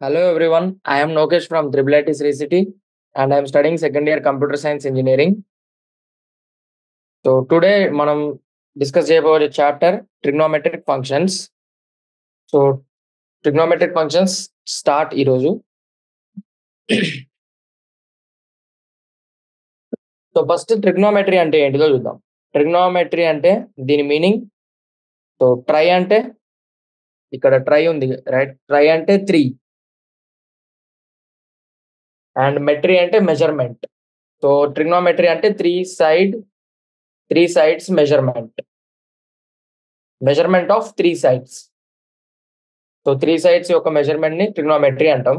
Hello everyone, I am Nokesh from Triple IT Sri City and I am studying second year computer science engineering. So today మనం discuss చేయబోయే chapter trigonometric functions so trigonometric functions start ఈరోజు so first trigonometry అంటే ఏంటిదో చూద్దాం trigonometry అంటే దీని meaning so try అంటే ఇక్కడ ట్రై ఉంది రైట్ ట్రై అంటే త్రీ అండ్ మెట్రీ అంటే మెజర్మెంట్ సో ట్రిగ్నోమెట్రీ అంటే three side three sides measurement measurement of three sides so three sides యొక్క మెజర్మెంట్ ని ట్రిగ్నోమెట్రీ అంటాం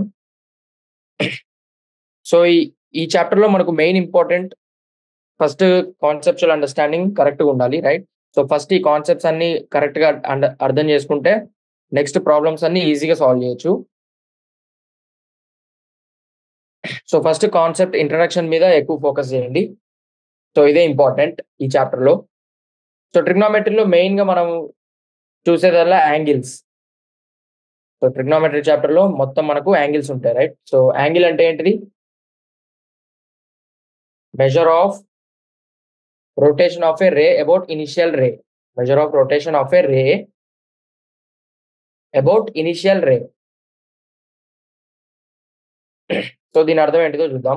సో ఈ ఈ చాప్టర్ లో మనకు main important first conceptual understanding కరెక్ట్గా ఉండాలి రైట్ సో ఫస్ట్ ఈ కాన్సెప్ట్స్ అన్ని కరెక్ట్ గా అండ- అర్థం చేసుకుంటే నెక్స్ట్ ప్రాబ్లమ్స్ అన్ని ఈజీగా సాల్వ్ చేయొచ్చు సో ఫస్ట్ కాన్సెప్ట్ ఇంట్రడక్షన్ మీద ఎక్కువ ఫోకస్ చేయండి సో ఇదే ఇంపార్టెంట్ ఈ చాప్టర్ లో సో ట్రిగ్నోమెట్రీలో మెయిన్ గా మనం చూసేదల్లా యాంగిల్స్ సో ట్రిగ్నోమెట్రీ చాప్టర్ లో మొత్తం మనకు యాంగిల్స్ ఉంటాయి రైట్ సో యాంగిల్ అంటే ఏంటిది measure of rotation of a ray about initial ray measure of rotation of a ray about initial ray so దీని అర్థం ఏంటిదో చూద్దాం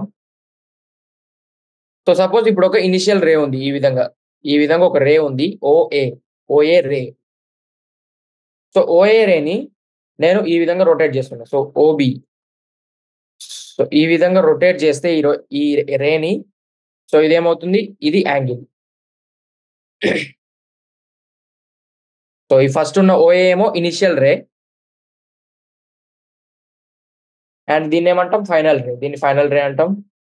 సో సపోజ్ ఇప్పుడు ఒక ఇనిషియల్ రే ఉంది ఈ విధంగా ఈ విధంగా ఒక రే ఉంది OA OA ray so OA రేని నేను ఈ విధంగా రొటేట్ చేస్తున్నా సో ఓబి సో ఈ విధంగా రొటేట్ చేస్తే ఈ రో- ఈ రేని సో ఇదేమవుతుంది ఇది యాంగిల్ సో ఈ ఫస్ట్ ఉన్న ఓఏ ఏమో ఇనిషియల్ రే అండ్ దీన్ని ఏమంటాం ఫైనల్ రే దీన్ని ఫైనల్ రే అంటాం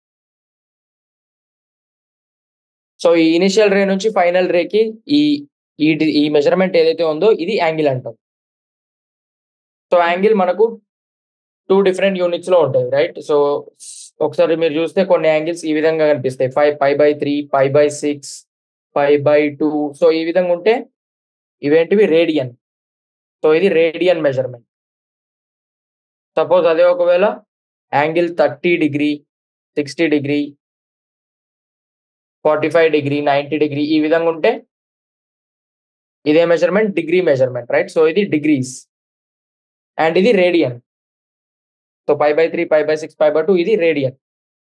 సో ఈ ఇనిషియల్ రే నుంచి ఫైనల్ రేకి ఈ ఈ డి- ఈ మెజర్మెంట్ ఏదైతే ఉందో ఇది యాంగిల్ అంటాం సో యాంగిల్ మనకు టూ డిఫరెంట్ యూనిట్స్ లో ఉంటాయి రైట్ సో ఒకసారి మీరు చూస్తే కొన్ని యాంగిల్స్ ఈ విధంగా కనిపిస్తాయి five five by three five by six five by two so ఈ విధంగా ఉంటే ఇవేంటివి రేడియన్ సో ఇది రేడియన్ మెజర్మెంట్ సపోజ్ అదే ఒకవేళ angle thirty degree sixty degree forty five degree ninety degree ఈ విధంగా ఉంటే ఇదే measurement degree measurement right so ఇది డిగ్రీస్ అండ్ ఇది radian so five by three five by six five by two ఇది radian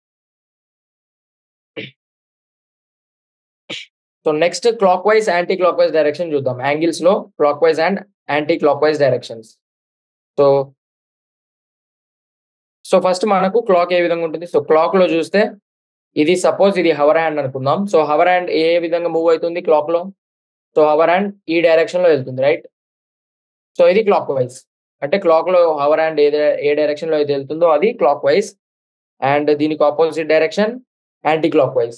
so next clockwise clock wise direction చూద్దాం angles లో clockwise and anticlockwise directions so so first మనకు clock ఏ విధంగా ఉంటుంది so clock లో చూస్తే ఇది సపోజ్ ఇది హవర్ హ్యాండ్ అనుకుందాం సో హవర్ హ్యాండ్ ఏ విధంగా మూవ్ అవుతుంది క్లాక్ లో సో హవర్ హ్యాండ్ ఈ డైరెక్షన్ లో వెళ్తుంది రైట్ సో ఇది క్లాక్ వైజ్ అంటే క్లాక్ లో హవర్ హ్యాండ్ ఏ ఏ డైరెక్షన్ లో అయితే వెళ్తుందో అది క్లాక్ వైజ్ అండ్ దీనికి opposite direction anti anticlockwise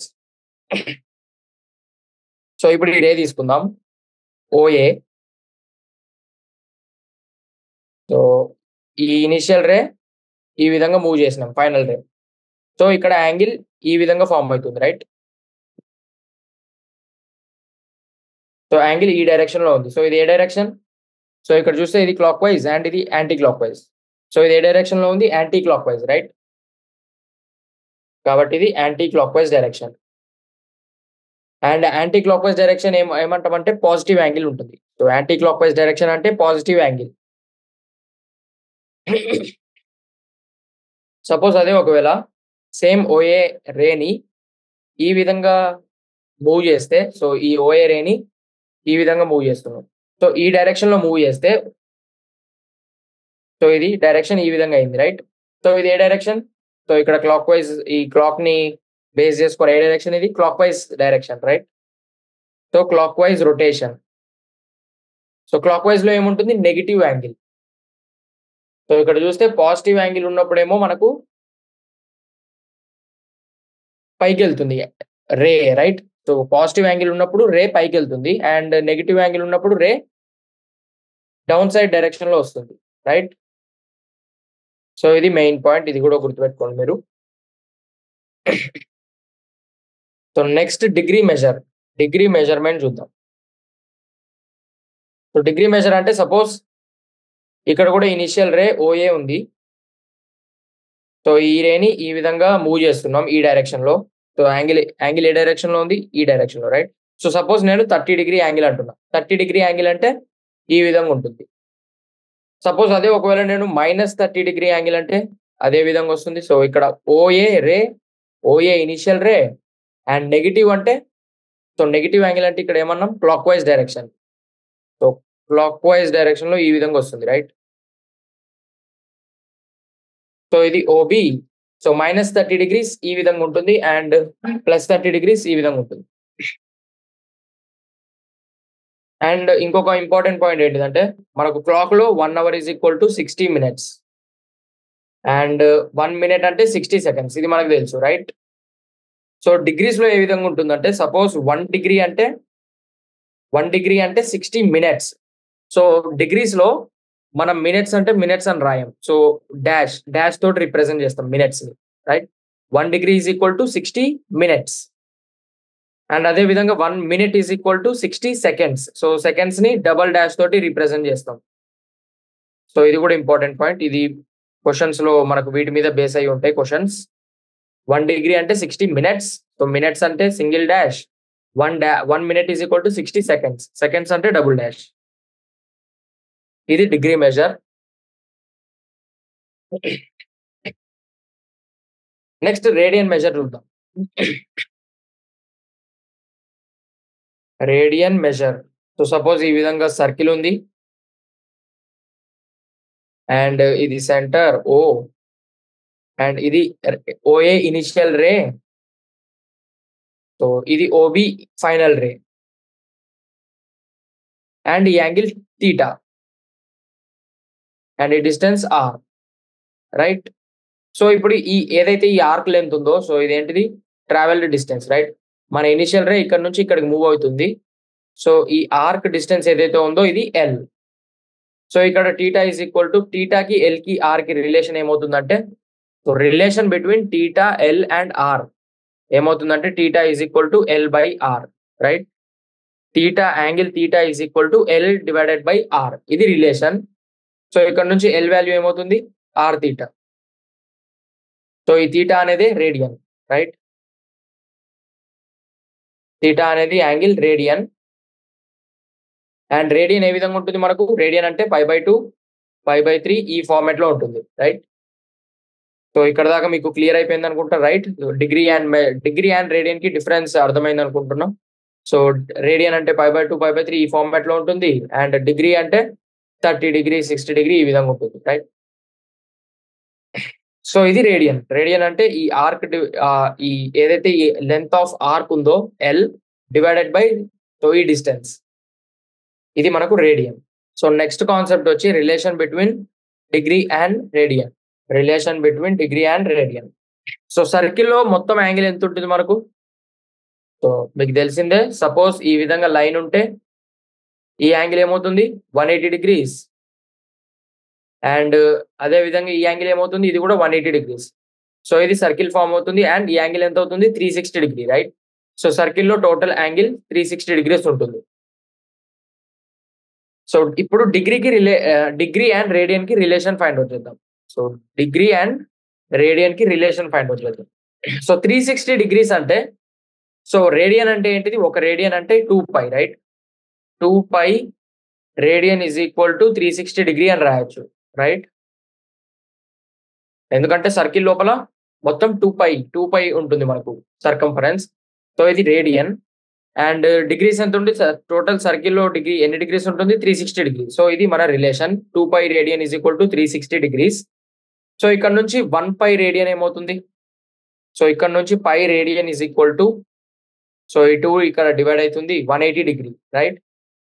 so ఇప్పుడు ఈ రే తీసుకుందాం ఓఏ సో ఈ ఇనిషియల్ రే ఈ విధంగా మూవ్ చేసినాం ఫైనల్ రే సో ఇక్కడ యాంగిల్ ఈ విధంగా ఫామ్ అవుతుంది రైట్ సో యాంగిల్ ఈ డైరెక్షన్ లో ఉంది సో ఇది ఏ డైరెక్షన్ సో ఇక్కడ చూస్తే ఇది క్లాక్ వైజ్ అండ్ ఇది యాంటీ క్లాక్ వైజ్ సో ఇది ఏ డైరెక్షన్ లో ఉంది యాంటీ క్లాక్ వైజ్ రైట్ కాబట్టి ఇది clock wise direction and clock wise direction ఏం ఏమంటామంటే పాజిటివ్ యాంగిల్ ఉంటుంది so clock wise direction అంటే పాజిటివ్ యాంగిల్ సపోజ్ అదే ఒకవేళ సేమ్ ఓఏ రేని ఈ విధంగా మూవ్ చేస్తే సో ఈ ఓఏ రేని ఈ విధంగా మూవ్ చేస్తున్నాం సో ఈ డైరెక్షన్ లో మూవ్ చేస్తే సో ఇది డైరెక్షన్ ఈ విధంగా అయింది రైట్ సో ఇది ఏ డైరెక్షన్ సో ఇక్కడ క్లాక్ వైజ్ ఈ క్లాక్ ని బేస్ చేసుకొని ఏ డైరెక్షన్ ఇది clock wise direction right so clockwise rotation so clockwise లో ఏముంటుంది నెగిటివ్ యాంగిల్ సో ఇక్కడ చూస్తే పాజిటివ్ యాంగిల్ ఉన్నప్పుడేమో మనకు పైకి వెళ్తుంది ray right so positive angle ఉన్నప్పుడు రే పైకి వెళ్తుంది అండ్ నెగిటివ్ యాంగిల్ ఉన్నప్పుడు రే డౌన్ సైడ్ డైరెక్షన్ లో వస్తుంది రైట్ సో ఇది మెయిన్ పాయింట్ ఇది కూడా గుర్తుపెట్టుకోండి మీరు so next degree measure degree measurement చూద్దాం సో డిగ్రీ మెజర్ అంటే సపోజ్ ఇక్కడ కూడా ఇనిషియల్ రే ఓఏ ఉంది సో ఈ రేని ఈ విధంగా మూవ్ చేస్తున్నాం ఈ డైరెక్షన్ లో సో యాంగిల్ యాంగిల్ ఏ డైరెక్షన్ లో ఉంది ఈ డైరెక్షన్ లో రైట్ సో సపోజ్ నేను థర్టీ డిగ్రీ యాంగిల్ అంటున్నా థర్టీ డిగ్రీ యాంగిల్ అంటే ఈ విధంగా ఉంటుంది సపోజ్ అదే ఒకవేళ నేను మైనస్ థర్టీ డిగ్రీ యాంగిల్ అంటే అదే విధంగా వస్తుంది సో ఇక్కడ OA ray OA initial ray and negative అంటే సో నెగిటివ్ యాంగిల్ అంటే ఇక్కడ ఏమన్నాం clock wise direction so clock wise direction లో ఈ విధంగా వస్తుంది రైట్ సో ఇది OB so minus thirty degrees ఈ విధంగా ఉంటుంది అండ్ ప్లస్ థర్టీ డిగ్రీస్ ఈ విధంగా ఉంటుంది అండ్ ఇంకొక ఇంపార్టెంట్ పాయింట్ ఏంటిదంటే మనకు క్లాక్ లో one hour is equal to sixty minutes and one minute అంటే సిక్స్టీ సెకండ్స్ ఇది మనకు తెలుసు రైట్ సో డిగ్రీస్ లో ఏ విధంగా ఉంటుందంటే సపోజ్ వన్ డిగ్రీ అంటే వన్ డిగ్రీ అంటే సిక్స్టీ మినిట్స్ సో డిగ్రీస్ లో మనం మినిట్స్ అంటే మినిట్స్ అని రాయం సో డాష్ డాష్ తోటి రిప్రజెంట్ చేస్తాం మినిట్స్ ని right one degree is equal to sixty minutes and అదే విధంగా one minute is equal to sixty seconds so seconds ని డబల్ డాష్ తోటి రిప్రజెంట్ చేస్తాం సో ఇది కూడా ఇంపార్టెంట్ పాయింట్ ఇది క్వశ్చన్స్ లో మనకు వీటి మీద బేస్ అయి ఉంటాయి క్వశ్చన్స్ వన్ డిగ్రీ అంటే సిక్స్టీ మినిట్స్ సో మినిట్స్ అంటే సింగిల్ డాష్ వన్ డా one minute is equal to sixty seconds seconds అంటే డబుల్ డాష్ ఇది degree measure next radian measure చూద్దాం రేడియన్ మెజర్ సో సపోజ్ ఈ విధంగా సర్కిల్ ఉంది అండ్ ఇది సెంటర్ ఓ అండ్ ఇది ఓఏ ఇనిషియల్ రే సో ఇది ఓబి ఫైనల్ రే అండ్ ఈ యాంగిల్ థీటా అండ్ ఈ డిస్టెన్స్ ఆర్ రైట్ సో ఇప్పుడు ఈ ఏదైతే ఈ ఆర్క్ లెంత్ ఉందో సో ఇదేంటిది ట్రావెల్డ్ డిస్టెన్స్ రైట్ మన ఇనిషియల్ రే ఇక్కడ నుంచి ఇక్కడికి మూవ్ అవుతుంది సో ఈ ఆర్క్ డిస్టెన్స్ ఏదైతే ఉందో ఇది ఎల్ సో ఇక్కడ టీటా ఈజ్ ఈక్వల్ టు టీటాకి ఎల్ కి ఆర్ కి రిలేషన్ ఏమవుతుందంటే so relation between theta L and R ఏమవుతుందంటే theta is equal to L by R right theta angle theta is equal to L divided by R ఇది relation so ఇక్కడ నుంచి L value ఏమవుతుంది R theta so ఈ theta అనేది radian right theta అనేది angle radian and radian ఏ విధంగా ఉంటుంది మనకు రేడియన్ అంటే five by two five by three ఈ ఫార్మాట్ లో ఉంటుంది రైట్ సో ఇక్కడ దాకా మీకు క్లియర్ అయిపోయింది అనుకుంటా right degree and degree and radian కి డిఫరెన్స్ అర్థమైంది అనుకుంటున్నాం సో రేడియన్ అంటే five by two five by three ఈ ఫార్మాట్ లో ఉంటుంది అండ్ డిగ్రీ అంటే థర్టీ డిగ్రీ సిక్స్టీ డిగ్రీ ఈ విధంగా ఉంటుంది రైట్ సో ఇది రేడియన్ రేడియన్ అంటే ఈ ఆర్క్ ఈ ఏదైతే ఈ లెంత్ ఆఫ్ ఆర్క్ ఉందో ఎల్ డివైడెడ్ బై సో ఈ డిస్టెన్స్ ఇది మనకు రేడియన్ సో నెక్స్ట్ కాన్సెప్ట్ వచ్చి relation between degree and radian relation between degree and radian so సర్కిల్లో మొత్తం యాంగిల్ ఎంత ఉంటుంది మనకు సో మీకు తెలిసిందే సపోజ్ ఈ విధంగా లైన్ ఉంటే ఈ యాంగిల్ ఏమవుతుంది వన్ ఎయిటీ డిగ్రీస్ అండ్ అదే విధంగా ఈ యాంగిల్ ఏమవుతుంది ఇది కూడా వన్ ఎయిటీ డిగ్రీస్ సో ఇది సర్కిల్ ఫామ్ అవుతుంది అండ్ ఈ యాంగిల్ ఎంత అవుతుంది three sixty degree right so సర్కిల్లో total angle three sixty degrees ఉంటుంది సో ఇప్పుడు డిగ్రీకి రిలే డిగ్రీ అండ్ రేడియన్ కి రిలేషన్ ఫైండ్ అవుట్ చేద్దాం సో డిగ్రీ అండ్ రేడియన్ కి రిలేషన్ ఫైండ్ అవుట్ చేద్దాం సో త్రీ సిక్స్టీ డిగ్రీస్ అంటే సో రేడియన్ అంటే ఏంటిది ఒక రేడియన్ అంటే two pi right two pi radian is equal to three sixty degree అని రాయొచ్చు రైట్ ఎందుకంటే సర్కిల్ లోపల మొత్తం టూ పై టూ పై ఉంటుంది మనకు సర్కంఫరెన్స్ సో ఇది రేడియన్ అండ్ డిగ్రీస్ ఎంత ఉంది టోటల్ సర్కిల్లో డిగ్రీ ఎన్ని డిగ్రీస్ ఉంటుంది త్రీ సిక్స్టీ డిగ్రీ సో ఇది మన relation two pi radian is equal to three sixty degrees so ఇక్కడ నుంచి వన్ పై రేడియన్ ఏమవుతుంది సో ఇక్కడ నుంచి pi radian is equal to so ఈ టూ ఇక్కడ డివైడ్ అవుతుంది one eighty degree right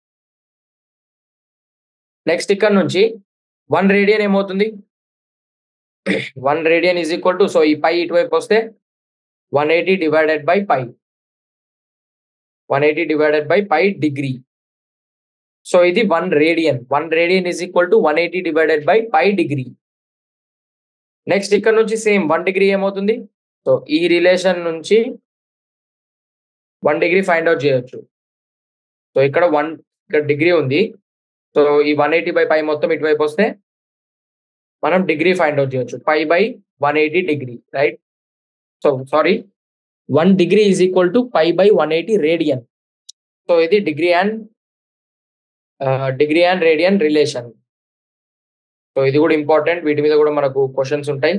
next ఇక్కడ నుంచి వన్ రేడియన్ ఏమవుతుంది one radian is equal to so ఈ పై ఇటువైపు వస్తే one eighty divided by pi one eighty divided by pi degree so ఇది one radian one radian is equal to one eighty divided by pi degree next ఇక్కడ నుంచి same one degree ఏమవుతుంది so ఈ relation నుంచి one degree find out చేయొచ్చు so ఇక్కడ one ఇక్కడ degree ఉంది సో ఈ వన్ ఎయిటీ బై పై మొత్తం ఇటువైపు వస్తే మనం డిగ్రీ ఫైండ్ అవుట్ చేయొచ్చు pi by one eighty degree right so sorry one degree is equal to pi by one eighty radian so ఇది degree and degree and radian relation so ఇది కూడా important వీటి మీద కూడా మనకు క్వశ్చన్స్ ఉంటాయి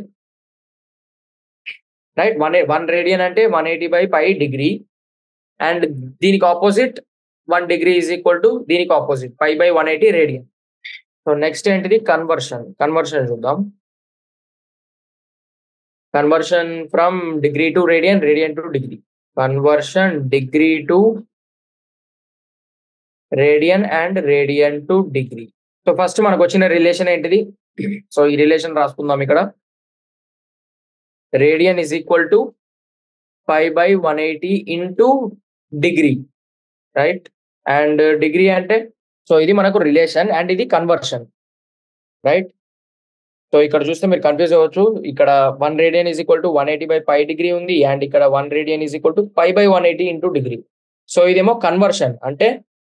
right one one radian అంటే one eighty by pi degree and దీనికి opposite one degree is equal to దీనికి opposite pi by one eighty radian so next ఏంటిది కన్వర్షన్ కన్వర్షన్ చూద్దాం conversion from degree to radian radian to degree conversion degree to radian and radian to degree so first మనకు వచ్చిన relation ఏంటిది so ఈ relation రాసుకుందాం ఇక్కడ radian is equal to five by one eighty into degree right and degree అంటే so ఇది మనకు relation and ఇది conversion right so ఇక్కడ చూస్తే మీరు కన్ఫ్యూజ్ అవ్వచ్చు ఇక్కడ one radian is equal to one eighty by five degree ఉంది అండ్ ఇక్కడ one radian is equal to five by one eighty into degree so ఇదేమో కన్వర్షన్ అంటే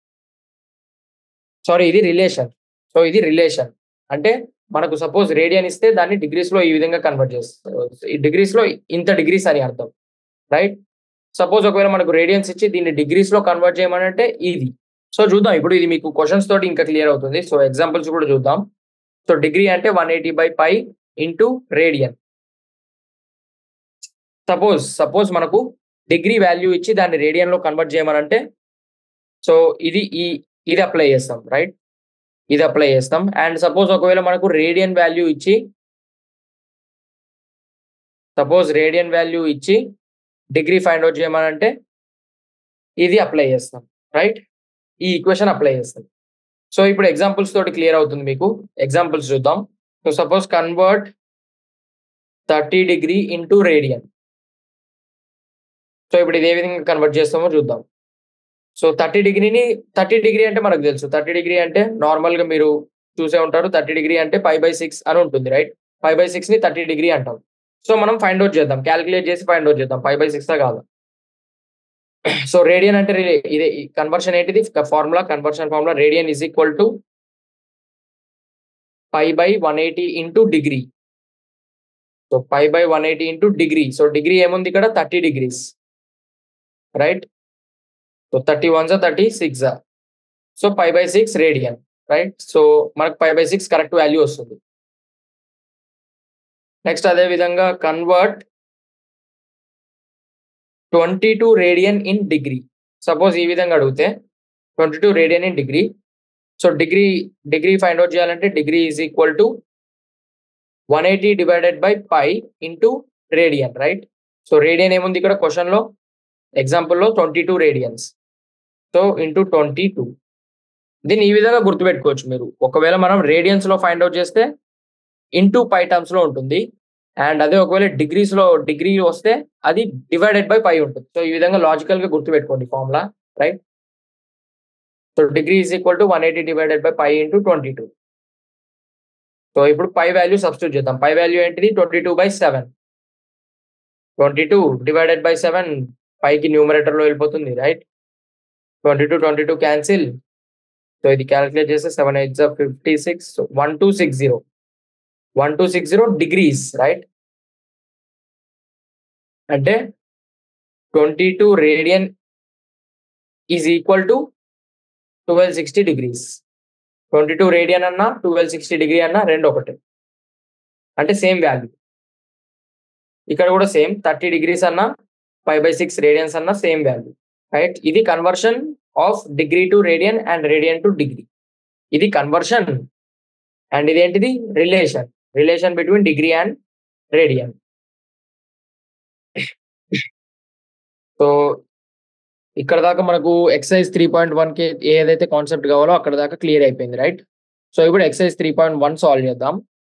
సారీ ఇది రిలేషన్ సో ఇది రిలేషన్ అంటే మనకు సపోజ్ రేడియన్ ఇస్తే దాన్ని డిగ్రీస్ లో ఈ విధంగా కన్వర్ట్ చేస్తారు ఈ డిగ్రీస్ లో ఇంత డిగ్రీస్ అని అర్థం రైట్ సపోజ్ ఒకవేళ మనకు రేడియన్స్ ఇచ్చి దీన్ని డిగ్రీస్ లో కన్వర్ట్ చేయమనంటే ఇది సో చూద్దాం ఇప్పుడు ఇది మీకు క్వశ్చన్స్ తోటి ఇంకా క్లియర్ అవుతుంది సో ఎగ్జాంపుల్స్ కూడా చూద్దాం సో డిగ్రీ అంటే one eighty by pi into radian suppose suppose మనకు డిగ్రీ వాల్యూ ఇచ్చి దాన్ని రేడియన్ లో కన్వర్ట్ చేయమనంటే సో ఇది ఈ ఇది అప్లై చేస్తాం రైట్ ఇది అప్లై చేస్తాం అండ్ సపోజ్ ఒకవేళ మనకు రేడియన్ వాల్యూ ఇచ్చి సపోజ్ రేడియన్ వాల్యూ ఇచ్చి డిగ్రీ ఫైండ్ అవుట్ చేయమనంటే ఇది అప్లై చేస్తాం రైట్ ఈ ఈక్వేషన్ అప్లై చేస్తాం సో ఇప్పుడు ఎగ్జాంపుల్స్ తోటి క్లియర్ అవుతుంది మీకు ఎగ్జాంపుల్స్ చూద్దాం so suppose convert thirty degree into radian so ఇప్పుడు ఇది ఏ విధంగా కన్వర్ట్ చేస్తామో చూద్దాం సో థర్టీ డిగ్రీని థర్టీ డిగ్రీ అంటే మనకు తెలుసు థర్టీ డిగ్రీ అంటే నార్మల్ గా మీరు చూసే ఉంటారు థర్టీ డిగ్రీ అంటే ఫైవ్ బై సిక్స్ అని ఉంటుంది రైట్ ఫైవ్ బై సిక్స్ ని థర్టీ డిగ్రీ అంటాం సో మనం ఫైండ్ అవుట్ చేద్దాం క్యాలిక్యులేట్ చేసి ఫైండ్ అవుట్ చేద్దాం ఫైవ్ బై సిక్స్ కాదు సో రేడియన్ అంటే ఇదే కన్వర్షన్ ఏంటిది formula conversion formula radian is equal to five by one eighty into degree so five by one eighty into degree so degree ఏముంది ఇక్కడ thirty degrees right so thirty once thirty six so five by six radian right so మనకు five by six correct value వస్తుంది next అదే విధంగా convert twenty two radian in degree suppose ఈ విధంగా అడిగితే twenty two radian in degree so degree degree find out చేయాలంటే degree is equal to one eighty divided by pi into radian right so radian ఏముంది ఇక్కడ క్వశ్చన్లో ఎగ్జాంపుల్లో twenty two radians so into twenty two దీన్ని ఈ విధంగా గుర్తుపెట్టుకోవచ్చు మీరు ఒకవేళ మనం రేడియన్స్ లో ఫైండ్ అవుట్ చేస్తే ఇంటూ పై టర్మ్స్ లో ఉంటుంది అండ్ అదే ఒకవేళ డిగ్రీస్ లో డిగ్రీ వస్తే అది డివైడెడ్ బై పై ఉంటుంది సో ఈ విధంగా లాజికల్ గా గుర్తుపెట్టుకోండి formula right so degree is equal to one eighty divided by pi into twenty two so ఇప్పుడు పై వాల్యూ సబ్స్టిట్యూట్ చేద్దాం పై వాల్యూ ఏంటిది twenty two by seven twenty two divided by seven పైకి numerator లో వెళ్ళిపోతుంది right twenty two twenty two cancel so ఇది calculate చేస్తే seven eight fifty six one two six zero one two six zero degrees right అంటే twenty two radian is equal to twelve sixty degrees twenty two radian అన్నా twelve sixty degree అన్నా రెండు ఒకటే అంటే same value ఇక్కడ కూడా same thirty degrees అన్నా five by six radians అన్న సేమ్ వాల్యూ రైట్ ఇది conversion of degree to radian and radian to degree ఇది కన్వర్షన్ అండ్ ఇదేంటిది relation relation between degree and radian so ఇక్కడ దాకా మనకు ఎక్సైజ్ త్రీ పాయింట్ వన్ కి ఏదైతే కాన్సెప్ట్ కావాలో అక్కడ దాకా క్లియర్ అయిపోయింది రైట్ సో ఇప్పుడు exercise three point one solve చేద్దాం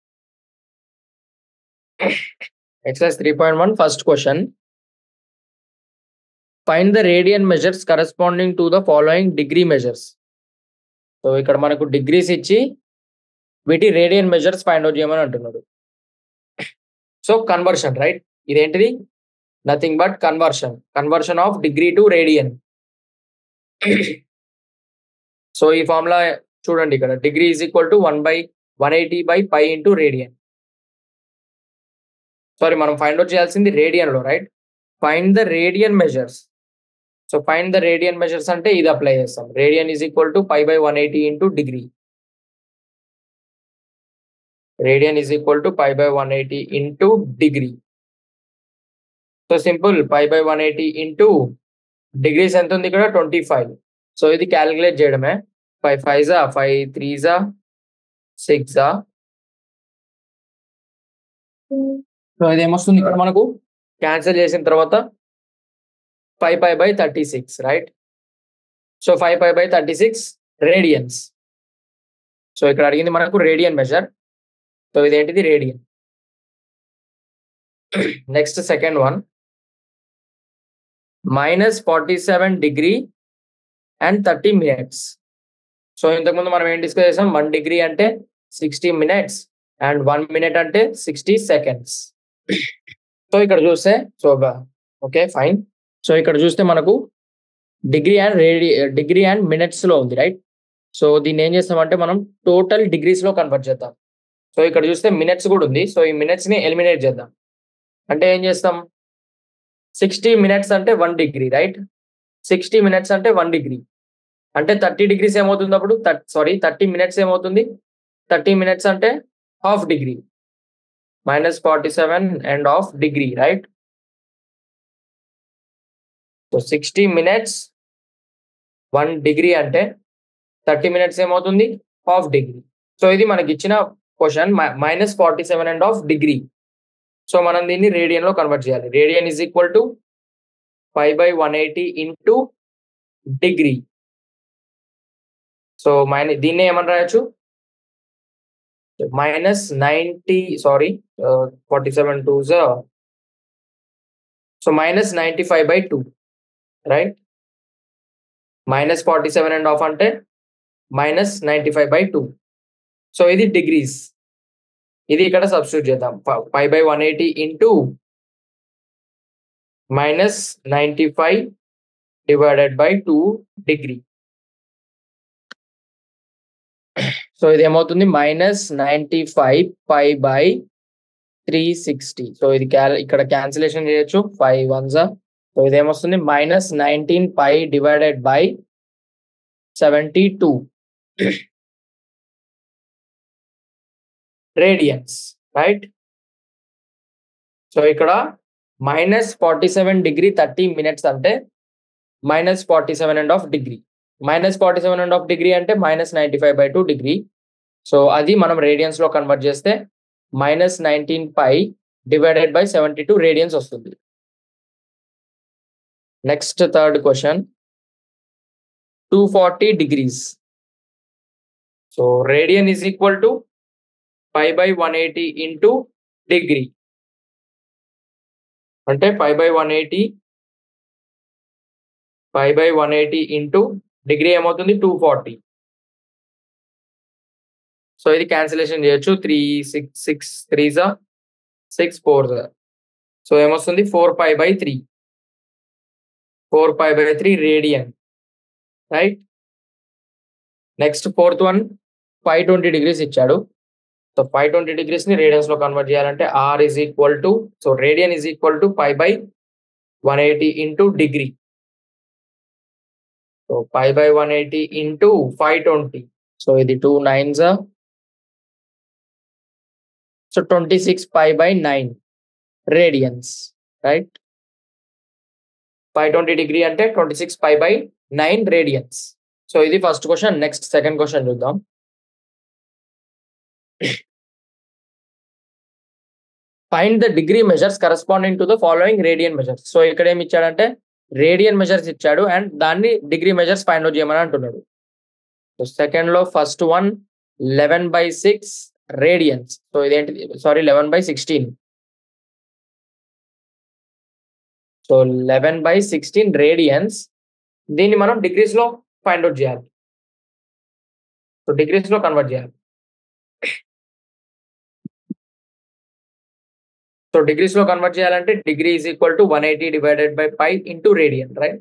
exercise three point one first question find the radian measures corresponding to the following degree measures so ఇక్కడ మనకు డిగ్రీస్ ఇచ్చి వీటి రేడియన్ మెజర్స్ ఫైండ్ అవుట్ చేయమని అంటున్నాడు సో కన్వర్షన్ రైట్ ఇదేంటిది nothing but conversion conversion of degree to radian so ఈ formula చూడండి ఇక్కడ degree is equal to one by one eighty by pi into radian sorry మనం find out చేయాల్సింది radian లో right find the radian measures so find the radian measures అంటే ఇది apply చేస్తాం radian is equal to pi by one eighty into degree radian is equal to pi by one eighty into degree so simple pi by one eighty into degrees ఎంత ఉంది ఇక్కడ twenty five so ఇది calculate చేయడమే five five జా five three జా six జా so ఇది ఏమొస్తుంది ఇక్కడ మనకు క్యాన్సిల్ చేసిన తర్వాత five five by thirty six right so five five by thirty six radians so ఇక్కడ అడిగింది మనకు రేడియన్ మెజర్ సో ఇదేంటిది radian next second one minus forty seven degree and thirty minutes so ఇంతకుముందు మనం ఏం డిస్కస్ చేసాం వన్ డిగ్రీ అంటే sixty minutes and one minute అంటే సిక్స్టీ సెకండ్స్ సో ఇక్కడ చూస్తే సో ఓకే ఫైన్ సో ఇక్కడ చూస్తే మనకు డిగ్రీ అండ్ రేడి డిగ్రీ అండ్ మినిట్స్ లో ఉంది రైట్ సో దీన్ని ఏం చేస్తామంటే మనం టోటల్ డిగ్రీస్ లో కన్వర్ట్ చేద్దాం సో ఇక్కడ చూస్తే మినిట్స్ కూడా ఉంది సో ఈ మినిట్స్ ని ఎలిమినేట్ చేద్దాం అంటే ఏం చేస్తాం సిక్స్టీ మినిట్స్ అంటే one degree right sixty minutes అంటే వన్ డిగ్రీ అంటే థర్టీ డిగ్రీస్ ఏమవుతుంది అప్పుడు సారీ థర్టీ మినిట్స్ ఏమవుతుంది థర్టీ మినిట్స్ అంటే half degree minus forty seven and half degree right so sixty minutes one degree అంటే థర్టీ మినిట్స్ ఏమవుతుంది half degree so ఇది మనకి ఇచ్చిన question minus forty seven and half degree so మనం దీన్ని radian లో కన్వర్ట్ చేయాలి radian is equal to five by one eighty into degree so minus దీన్నే ఏమని రాయొచ్చు minus ninety sorry forty seven two so minus ninety five by two right minus forty seven and half అంటే minus ninety five by two so ఇది degrees ఇది ఇక్కడ substitute చేద్దాం five by one eighty into minus ninety five divided by two degree so ఇది ఏమవుతుంది minus ninety five five by three sixty so ఇది ఇక్కడ cancellation చేయొచ్చు ఫైవ్ వన్ జా సో ఇది ఏమొస్తుంది minus nineteen pi divided by seventy two radians right so ఇక్కడ minus forty seven degree thirty minutes అంటే minus forty seven and half degree minus forty seven and half degree అంటే minus ninety five by two degree so అది మనం radians లో convert చేస్తే minus nineteen pi divided by seventy two radians వస్తుంది next third question two forty degrees so radian is equal to five by one eighty into degree అంటే five by one eighty five by one eighty into degree ఏమవుతుంది two forty so ఇది cancellation చేయొచ్చు three six six three జా six four జా so ఏమొస్తుంది four five by three four five by three radian right next fourth one five twenty degrees ఇచ్చాడు so five twenty degrees ని radians లో convert చేయాలంటే R is equal to so radian is equal to five by one eighty into degree so five by one eighty into five twenty so ఇది two nines so twenty six five by nine radians right five twenty degree అంటే twenty six five by nine radians so ఇది first question next second question చూద్దాం find the degree measures corresponding to the following radian measures so ఇక్కడ ఏమి ఇచ్చాడంటే radian measures ఇచ్చాడు and దాన్ని degree measures find out చేయమని అంటున్నాడు సో సెకండ్ లో first one eleven by six radians so ఇదేంటి sorry eleven by sixteen so eleven by sixteen radians దీన్ని మనం డిగ్రీస్ లో ఫైండ్ అవుట్ చేయాలి సో డిగ్రీస్ లో కన్వర్ట్ చేయాలి సో డిగ్రీస్ లో కన్వర్ట్ చేయాలంటే degree is equal to one eighty divided by pi into radian right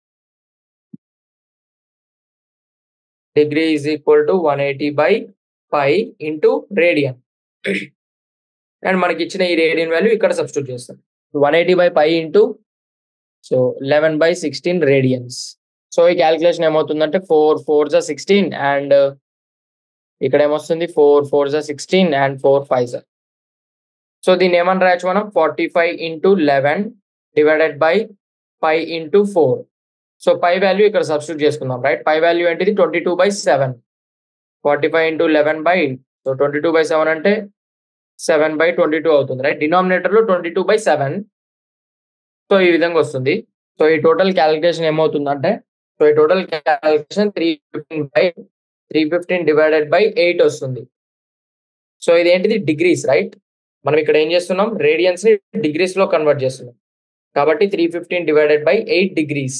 degree is equal to one eighty by pi into radian and మనకి ఇచ్చిన ఈ radian value ఇక్కడ substitute చేస్తాం one eighty by pi into so eleven by sixteen radians so ఈ calculation ఏమవుతుందంటే four four జా sixteen and ఇక్కడ ఏమొస్తుంది ఫోర్ ఫోర్ జా సిక్స్టీన్ అండ్ ఫోర్ ఫైవ్ జా సో దీన్ని ఏమని రాయొచ్చు మనం forty five into eleven divided by five into four so pi value ఇక్కడ సబ్స్టిట్యూట్ చేసుకుందాం రైట్ పై వాల్యూ ఏంటిది twenty two by seven forty five into eleven by so twenty two by seven అంటే seven by twenty two అవుతుంది right డినామినేటర్లో twenty two by seven so ఈ విధంగా వస్తుంది so ఈ టోటల్ క్యాలిక్యులేషన్ ఏమవుతుందంటే సో ఈ total calculation three fifteen by three fifteen divided by eight వస్తుంది సో ఇది ఏంటిది డిగ్రీస్ రైట్ మనం ఇక్కడ ఏం చేస్తున్నాం రేడియన్స్ ని డిగ్రీస్ లో కన్వర్ట్ చేస్తున్నాం కాబట్టి three fifteen divided by eight degrees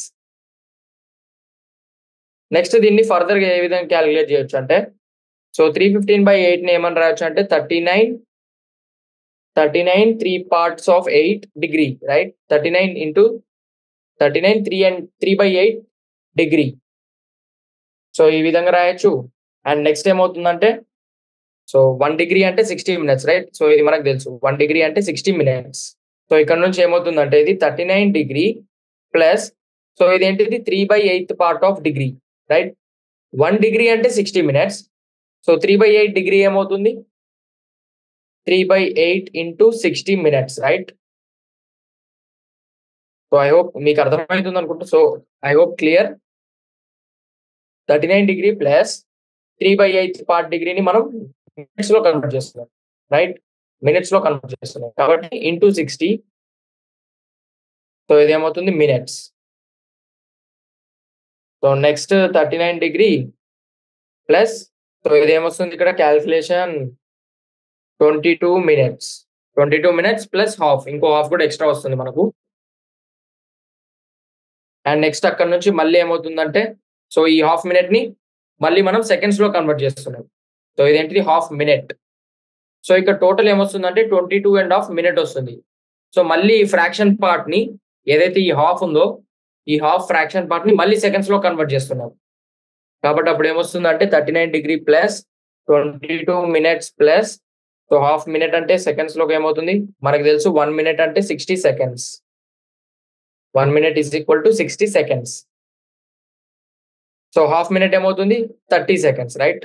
next దీన్ని ఫర్దర్ గా ఏ విధంగా క్యాలిక్యులేట్ చేయొచ్చు అంటే so three fifteen by eight ని ఏమని రాయొచ్చు అంటే thirty nine thirty nine three parts of eight degree right thirty nine into thirty nine three and three by eight degree so ఈ విధంగా రాయొచ్చు అండ్ నెక్స్ట్ ఏమవుతుందంటే సో వన్ డిగ్రీ అంటే sixty minutes right so ఇది మనకు తెలుసు one degree అంటే sixty minutes so ఇక్కడ నుంచి ఏమవుతుందంటే ఇది thirty nine degree plus so ఇదేంటిది three by eighth part of degree right one degree అంటే sixty minutes so three by eight degree ఏమవుతుంది three by eight into sixty minutes right so I hope మీకు అర్థమవుతుంది అనుకుంటా సో I hope clear thirty nine degree plus three by eighth part డిగ్రీని మనం minutes లో convert చేస్తున్నాం రైట్ మినిట్స్ లో కన్వర్ట్ చేస్తున్నాం కాబట్టి ఇంటూ సిక్స్టీ సో ఇది ఏమవుతుంది minutes so next thirty nine degree plus so ఇది ఏమొస్తుంది ఇక్కడ calculation twenty two minutes twenty two minutes plus half ఇంకో హాఫ్ కూడా ఎక్స్ట్రా వస్తుంది మనకు అండ్ నెక్స్ట్ అక్కడ నుంచి మళ్ళీ ఏమవుతుందంటే సో ఈ హాఫ్ మినిట్ ని మళ్ళీ మనం సెకండ్స్ లో కన్వర్ట్ చేస్తున్నాం సో ఇదేంటిది హాఫ్ మినిట్ సో ఇక్కడ టోటల్ ఏమొస్తుందంటే twenty two and half minute వస్తుంది సో మళ్ళీ ఈ ఫ్రాక్షన్ పార్ట్ ని ఏదైతే ఈ హాఫ్ ఉందో ఈ హాఫ్ ఫ్రాక్షన్ పార్ట్ ని మళ్ళీ సెకండ్స్ లో కన్వర్ట్ చేస్తున్నాం కాబట్టి అప్పుడు ఏమొస్తుందంటే thirty nine degree plus twenty two minutes plus so half minute అంటే సెకండ్స్ లోకి ఏమవుతుంది మనకు తెలుసు వన్ మినిట్ అంటే sixty seconds one minute is equal to sixty seconds so half minute ఏమవుతుంది థర్టీ సెకండ్స్ రైట్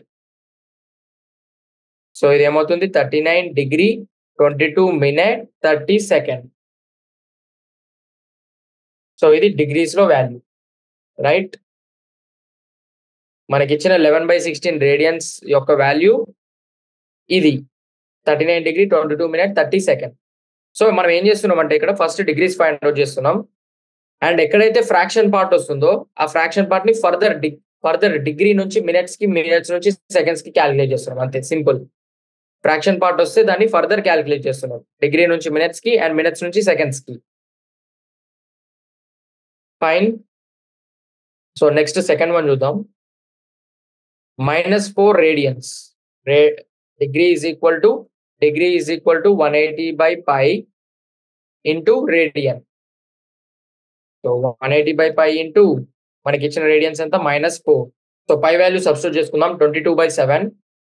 సో ఇది ఏమవుతుంది thirty nine degree twenty two minute thirty second so ఇది డిగ్రీస్ లో వాల్యూ రైట్ మనకి ఇచ్చిన లెవెన్ బై సిక్స్టీన్ రేడియన్స్ యొక్క value ఇది thirty nine degree twenty two minute thirty second so మనం ఏం చేస్తున్నాం అంటే ఇక్కడ ఫస్ట్ డిగ్రీస్ ఫైండ్ అవుట్ చేస్తున్నాం అండ్ ఎక్కడైతే ఫ్రాక్షన్ పార్ట్ వస్తుందో ఆ ఫ్రాక్షన్ పార్ట్ ని ఫర్దర్ ఫర్దర్ డిగ్రీ నుంచి మినిట్స్ కి మినిట్స్ నుంచి సెకండ్స్ కి క్యాలిక్యులేట్ చేస్తున్నాం అంతే సింపుల్ ఫ్రాక్షన్ పార్ట్ వస్తే దాన్ని ఫర్దర్ క్యాలిక్యులేట్ చేస్తున్నాం డిగ్రీ నుంచి మినిట్స్ కి అండ్ మినిట్స్ నుంచి సెకండ్స్ కి fine so next second one చూద్దాం మైనస్ ఫోర్ రేడియన్స్ రే degree is equal to degree is equal to one eighty by pi into radian so one eighty by pi into మనకి ఇచ్చిన radians ఎంత minus four so pi value substitute చేసుకుందాం twenty two by seven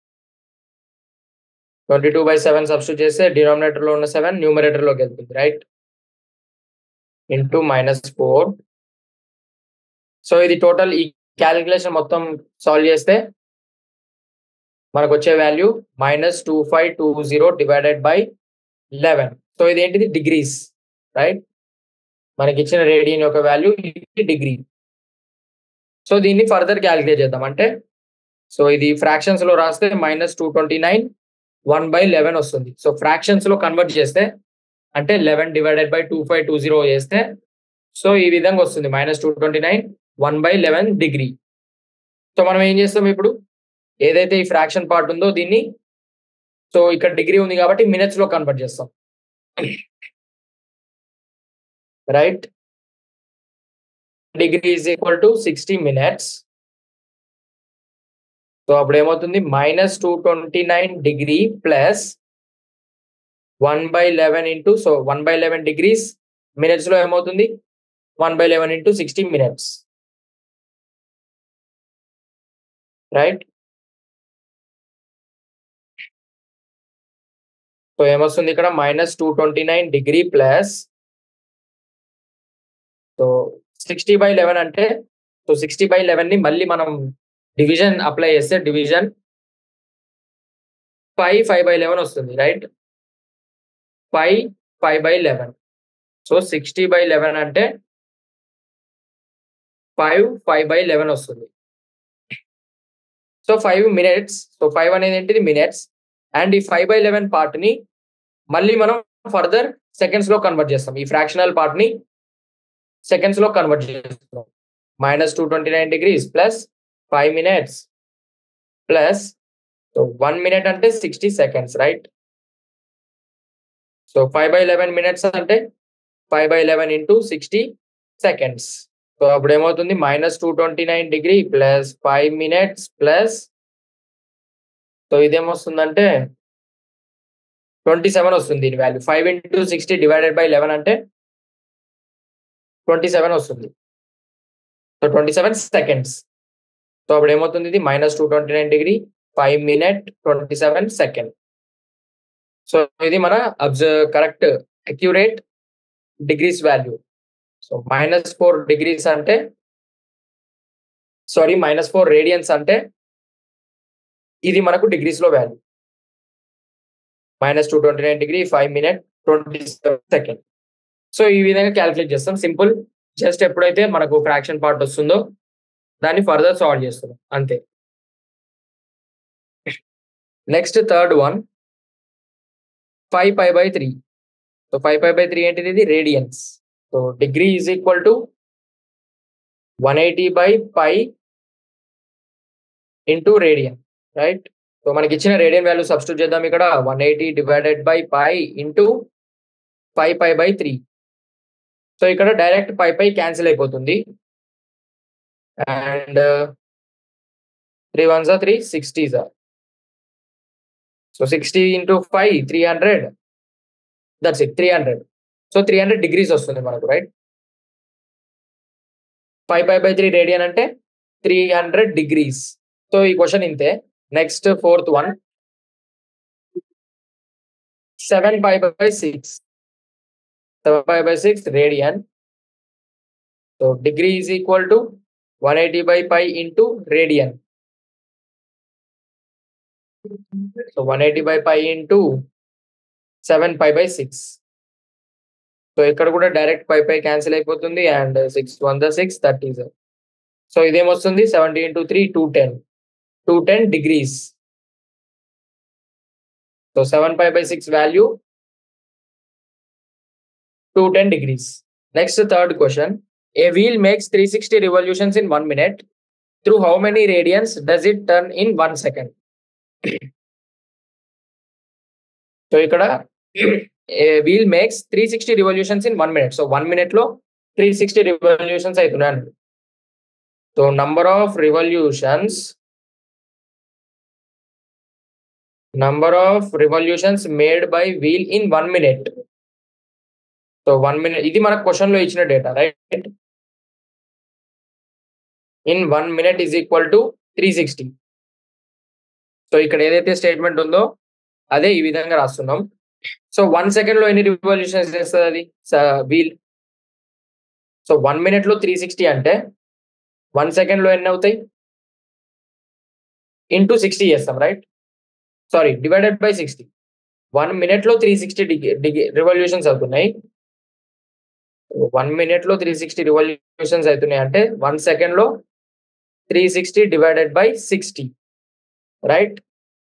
twenty two by seven substitute చేస్తే denominator లో ఉన్న seven numerator లోకి వెళ్తుంది right into minus four so ఇది టోటల్ ఈ క్యాలిక్యులేషన్ మొత్తం సాల్వ్ చేస్తే మనకు వచ్చే value minus two five two zero divided by eleven so ఇది ఏంటిది డిగ్రీస్ రైట్ మనకి ఇచ్చిన రేడియన్ యొక్క వాల్యూ డిగ్రీ సో దీన్ని ఫర్దర్ క్యాలిక్యులేట్ చేద్దాం అంటే సో ఇది ఫ్రాక్షన్స్ లో రాస్తే minus two twenty nine one by eleven వస్తుంది సో ఫ్రాక్షన్స్ లో కన్వర్ట్ చేస్తే అంటే eleven divided by two five two zero చేస్తే సో ఈ విధంగా వస్తుంది minus two twenty nine one by eleven degree so మనం ఏం చేస్తాం ఇప్పుడు ఏదైతే ఈ ఫ్రాక్షన్ పార్ట్ ఉందో దీన్ని సో ఇక్కడ డిగ్రీ ఉంది కాబట్టి మినిట్స్ లో కన్వర్ట్ చేస్తాం right degree is equal to sixty minutes so అప్పుడు ఏమవుతుంది minus two twenty nine degree plus one by eleven into so one by eleven degrees minutes లో ఏమవుతుంది one by eleven into sixty minutes right so ఏమొస్తుంది ఇక్కడ minus two twenty nine degree plus so sixty by eleven అంటే so sixty by eleven ని మళ్ళీ మనం division apply చేస్తే division five five by eleven వస్తుంది right five five by eleven so sixty by eleven అంటే five five by eleven వస్తుంది so five minutes so five అనేది ఏంటిది మినిట్స్ అండ్ ఈ ఫైవ్ బై లెవెన్ పార్ట్ ని మళ్ళీ మనం ఫర్దర్ సెకండ్స్ లో కన్వర్ట్ చేస్తాం ఈ ఫ్రాక్షనల్ పార్ట్ ని సెకండ్స్ లో కన్వర్ట్ చేస్తాం minus two twenty nine degrees plus five minutes plus so one minute అంటే sixty seconds right so five by eleven minutes అంటే five by eleven into sixty seconds so అప్పుడు ఏమవుతుంది minus two twenty nine degree plus five minutes plus so ఇదేమొస్తుందంటే twenty seven వస్తుంది దీని value five into sixty divided by eleven అంటే twenty seven వస్తుంది so twenty seven seconds so అప్పుడు ఏమవుతుంది ఇది minus two twenty nine degree five minute twenty seven second so ఇది మన observe correct accurate degrees value so minus four degrees అంటే sorry minus four radians అంటే ఇది మనకు డిగ్రీస్ లో value minus two twenty nine degree five minute twenty second so ఈ విధంగా calculate చేస్తాం సింపుల్ జస్ట్ ఎప్పుడైతే మనకు ఫ్రాక్షన్ పార్ట్ వస్తుందో దాన్ని ఫర్దర్ సాల్వ్ చేస్తున్నాం అంతే next third one five pi by three so five pi by three ఏంటిది ఇది radians so degree is equal to one eighty by pi into radian right so మనకి ఇచ్చిన రేడియన్ వాల్యూ సబ్స్టిట్యూట్ చేద్దాం ఇక్కడ one eighty divided by pi into five pi by three so ఇక్కడ direct pi pi cancel అయిపోతుంది and three one జా three sixty జా so sixty into five three hundred that's it three hundred so three hundred degrees వస్తుంది మనకు right five pi by three radian అంటే three hundred degrees so ఈ question ఇంతే next fourth one seven pi by six seven pi by six radian so degree is equal to one eighty by pi into radian so one eighty by pi into seven pi by six so ఇక్కడ కూడా direct pi pi cancel అయిపోతుంది and six one the six thirty so ఇదేమొస్తుంది seventy into three two ten two ten degrees so seven pi by six value two ten degrees next third question a wheel makes three sixty revolutions in one minute through how many radians does it turn in one second so ఇక్కడ wheel makes three sixty revolutions in one minute so one minute లో three sixty revolutions అవుతున్నాయి so number of revolutions number of revolutions made by wheel in one minute so one minute ఇది మనకు question లో ఇచ్చిన data right in one minute is equal to three sixty so ఇక్కడ ఏదైతే statement ఉందో అదే ఈ విధంగా రాస్తున్నాం సో వన్ సెకండ్ లో ఎన్ని రివల్యూషన్స్ చేస్తుంది అది వీల్ సో వన్ మినిట్ లో త్రీ సిక్స్టీ అంటే వన్ సెకండ్ లో ఎన్ని అవుతాయి ఇంటూ సిక్స్టీ చేస్తాం right sorry divided by sixty one minute లో త్రీ సిక్స్టీ డిగ్రీ రివల్యూషన్స్ అవుతున్నాయి వన్ మినిట్ లో త్రీ సిక్స్టీ రివల్యూషన్స్ అవుతున్నాయి అంటే వన్ సెకండ్ లో three sixty divided by sixty right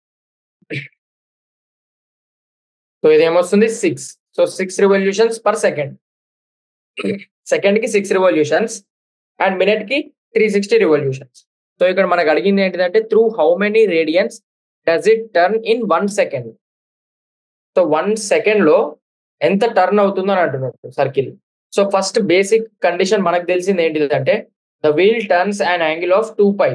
so ఇది ఏమొస్తుంది six so six revolutions per second second కి six revolutions and minute కి త్రీ సిక్స్టీ రివల్యూషన్స్ సో ఇక్కడ మనకు అడిగింది ఏంటిదంటే through how many radians does it turn in one second so one second లో ఎంత టర్న్ అవుతుందో అని అంటున్నారు circle so first basic condition మనకు తెలిసింది ఏంటిదంటే the wheel turns and angle of two pi